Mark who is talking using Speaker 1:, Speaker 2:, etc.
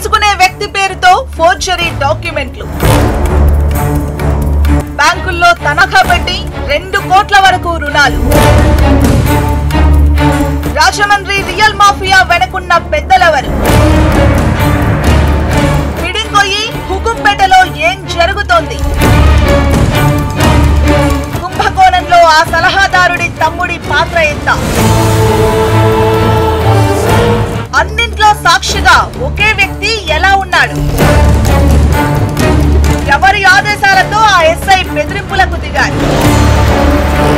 Speaker 1: తీసుకునే వ్యక్తి పేరుతో ఫోర్జరీ డాక్యుమెంట్లు బ్యాంకుల్లో తనఖా పెట్టి రెండు కోట్ల వరకు రుణాలు రాజమండ్రి రియల్ మాఫియా వెనకున్న పెద్దలెవరు పిడింగొయ్యి హుకుంపేటలో ఏం జరుగుతోంది కుంభకోణంలో ఆ సలహాదారుడి తమ్ముడి పాత్ర ఎంత అన్నింట్లో సాక్షిగా ఒకే వ్యక్తి ఎలా ఉన్నాడు ఎవరి ఆదేశాలతో ఆ ఎస్ఐ బెదిరింపులకు దిగారు